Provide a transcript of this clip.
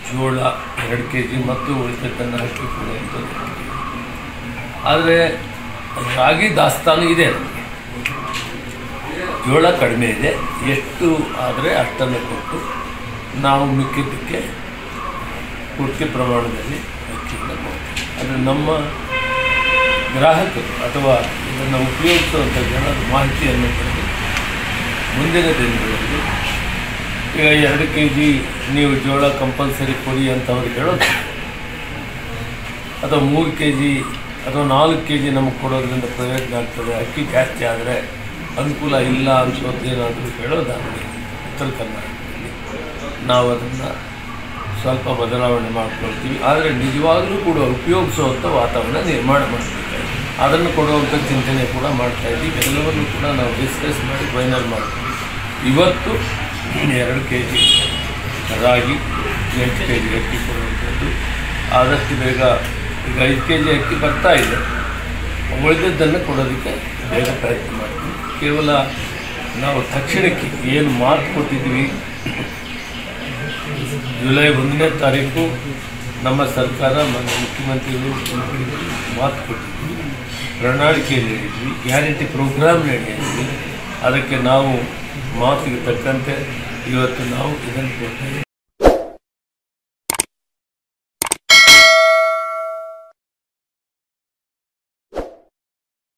ಜೋಳ ಎರಡು K G ಮತ್ತು ಉಳಿದದ್ದನ್ನು ಹಾಕಿ ಕೊಡುವಂಥದ್ದು ಆದರೆ ರಾಗಿ ದಾಸ್ತಾನು ಇದೆ ನಮಗೆ ಜೋಳ ಕಡಿಮೆ ಇದೆ ಎಷ್ಟು ಆದರೆ ಅಷ್ಟನ್ನು ಕೊಟ್ಟು ನಾವು ಮಿಕ್ಕಿದ್ದಕ್ಕೆ ಪೂರ್ತಿ ಪ್ರಮಾಣದಲ್ಲಿ ಅಕ್ಕಿಯನ್ನು ಕೊಡ್ತೀವಿ ಆದರೆ ನಮ್ಮ ಗ್ರಾಹಕರು ಅಥವಾ ಇದನ್ನು ಉಪಯೋಗಿಸುವಂಥ ಜನರ ಮಾಹಿತಿಯನ್ನು ಪಡೆದು ಮುಂದಿನ ದಿನಗಳಲ್ಲಿ ಈಗ ಎರಡು ಕೆ ಜಿ ನೀವು ಜೋಳ ಕಂಪಲ್ಸರಿ ಕೊಡಿ ಅಂತ ಅವ್ರಿಗೆ ಹೇಳೋದು ಅಥವಾ ಮೂರು ಕೆ ಜಿ ಅಥವಾ ನಾಲ್ಕು ಕೆ ಜಿ ನಮಗೆ ಕೊಡೋದ್ರಿಂದ ಪ್ರಯೋಜನ ಆಗ್ತದೆ ಅಕ್ಕಿ ಜಾಸ್ತಿ ಆದರೆ ಅನುಕೂಲ ಇಲ್ಲ ಅನ್ಸೋದೇನಾದರೂ ಹೇಳೋದಾದರೆ ಉತ್ತರ ಕರ್ನಾಟಕದಲ್ಲಿ ನಾವು ಅದನ್ನು ಸ್ವಲ್ಪ ಬದಲಾವಣೆ ಮಾಡ್ಕೊಳ್ತೀವಿ ಆದರೆ ನಿಜವಾಗಲೂ ಕೂಡ ಉಪಯೋಗಿಸುವಂಥ ವಾತಾವರಣ ನಿರ್ಮಾಣ ಮಾಡಬೇಕಾಗಿದೆ ಅದನ್ನು ಕೊಡುವಂಥ ಚಿಂತನೆ ಕೂಡ ಮಾಡ್ತಾ ಇದ್ದೀವಿ ಎಲ್ಲವನ್ನೂ ಕೂಡ ನಾವು ಡಿಸ್ಕಸ್ ಮಾಡಿ ಫೈನಲ್ ಮಾಡ್ತೀವಿ ಇವತ್ತು ಎರಡು ಕೆ ಜಿ ರಾಗಿ ಎಂಟು ಕೆ ಜಿ ಅಕ್ಕಿ ಕೊಡುವಂಥದ್ದು ಆದಷ್ಟು ಬೇಗ ಈಗ ಐದು ಕೆ ಜಿ ಅಕ್ಕಿ ಬರ್ತಾ ಇದೆ ಉಳಿದದ್ದನ್ನು ಕೊಡೋದಕ್ಕೆ ಬೇಗ ಪ್ರಯತ್ನ ಮಾಡ್ತೀವಿ ಕೇವಲ ನಾವು ತಕ್ಷಣಕ್ಕೆ ಏನು ಮಾತು ಕೊಟ್ಟಿದ್ವಿ ಜುಲೈ ಒಂದನೇ ತಾರೀಕು ನಮ್ಮ ಸರ್ಕಾರ ನಮ್ಮ ಮುಖ್ಯಮಂತ್ರಿಗಳು ಮಾತು ಕೊಟ್ಟಿದ್ವಿ ಪ್ರಣಾಳಿಕೆಯಲ್ಲಿ ಹೇಳಿದ್ವಿ ಗ್ಯಾರಂಟಿ ಪ್ರೋಗ್ರಾಮ್ ಹೇಳಿದ್ವಿ ಅದಕ್ಕೆ ನಾವು ಮಾತಿಗೆ ತಕ್ಕಂತೆ ಇವತ್ತು ನಾವು ಇದನ್ನು ಕೊಡ್ತಾ ಇದ್ದೀವಿ